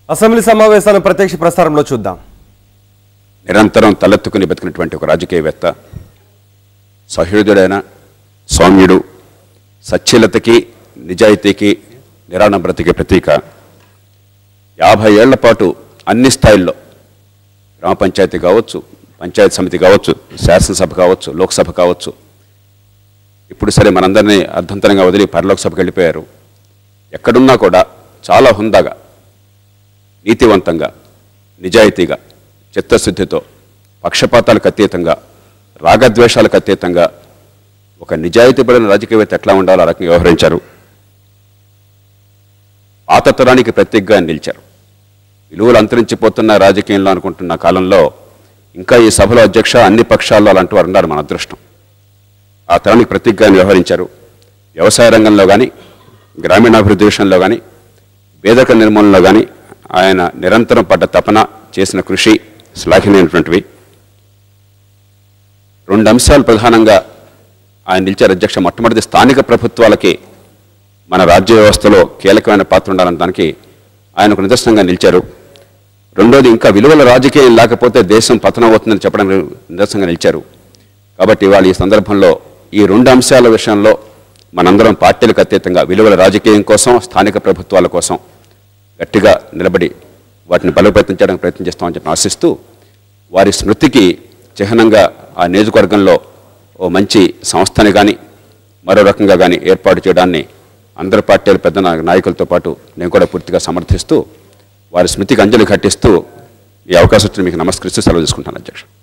assembly సమావేశాలను ప్రత్యక్ష ప్రసారంలో చూద్దాం నిరంతరం తలెత్తుకుని బతికినటువంటి ఒక రాజకీయవేత్త సహృదుడైన సౌమ్యుడు సచ్ఛీలతకి నిజాయితీకి నిరాడంబరతకి ప్రతీక యాభై ఏళ్ల పాటు అన్ని స్థాయిల్లో గ్రామ పంచాయతీ కావచ్చు పంచాయతీ సమితి కావచ్చు శాసనసభ కావచ్చు లోక్సభ కావచ్చు ఇప్పుడు సరే మనందరినీ అర్ధంతరంగా వదిలి పరలోక సభకు వెళ్ళిపోయారు ఎక్కడున్నా కూడా చాలా హుందాగా నీతివంతంగా నిజాయితీగా చిత్తశుద్ధితో పక్షపాతాలకు అతీతంగా రాగద్వేషాలకు అతీతంగా ఒక నిజాయితీపడిన రాజకీయవేత్త ఎట్లా ఉండాలో ఆ రకంగా వ్యవహరించారు పాత తరానికి ప్రత్యేకగా నిలిచారు విలువలు అంతరించిపోతున్న రాజకీయంలో అనుకుంటున్న కాలంలో ఇంకా ఈ సభలో అధ్యక్ష అన్ని పక్షాల్లో అలాంటి వారు ఉన్నారు మన అదృష్టం ఆ తరానికి ప్రతీకగా వ్యవహరించారు వ్యవసాయ రంగంలో కానీ గ్రామీణాభివృద్ధి విషయంలో కానీ పేదరిక నిర్మూలనలో కానీ ఆయన నిరంతరం పడ్డ తపన చేసిన కృషి శ్లాఘనీయమైనటువంటివి రెండు అంశాలు ప్రధానంగా ఆయన నిలిచారు అధ్యక్ష మొట్టమొదటి స్థానిక ప్రభుత్వాలకి మన రాజ్య వ్యవస్థలో కీలకమైన పాత్ర ఉండాలని దానికి ఆయనకు నిదర్శనంగా నిలిచారు రెండోది ఇంకా విలువల రాజకీయం లేకపోతే దేశం పతనం అవుతుందని చెప్పడానికి నిదర్శనంగా నిలిచారు కాబట్టి ఇవాళ ఈ సందర్భంలో ఈ రెండు అంశాల విషయంలో మనందరం పార్టీలకు అతీతంగా విలువల రాజకీయం కోసం స్థానిక ప్రభుత్వాల కోసం గట్టిగా నిలబడి వాటిని బలోపేతం చేయడానికి ప్రయత్నం చేస్తామని చెప్పి ఆశిస్తూ వారి స్మృతికి చిహ్నంగా ఆ నియోజకవర్గంలో ఓ మంచి సంస్థని కానీ మరో రకంగా కానీ ఏర్పాటు చేయడాన్ని అందరి పార్టీల పెద్ద నా- నాయకులతో పాటు నేను కూడా పూర్తిగా సమర్థిస్తూ వారి స్మృతికి అంజలి ఘటిస్తూ ఈ అవకాశం వచ్చిన మీకు నమస్కరిస్తూ సెలవు తీసుకుంటాను అధ్యక్ష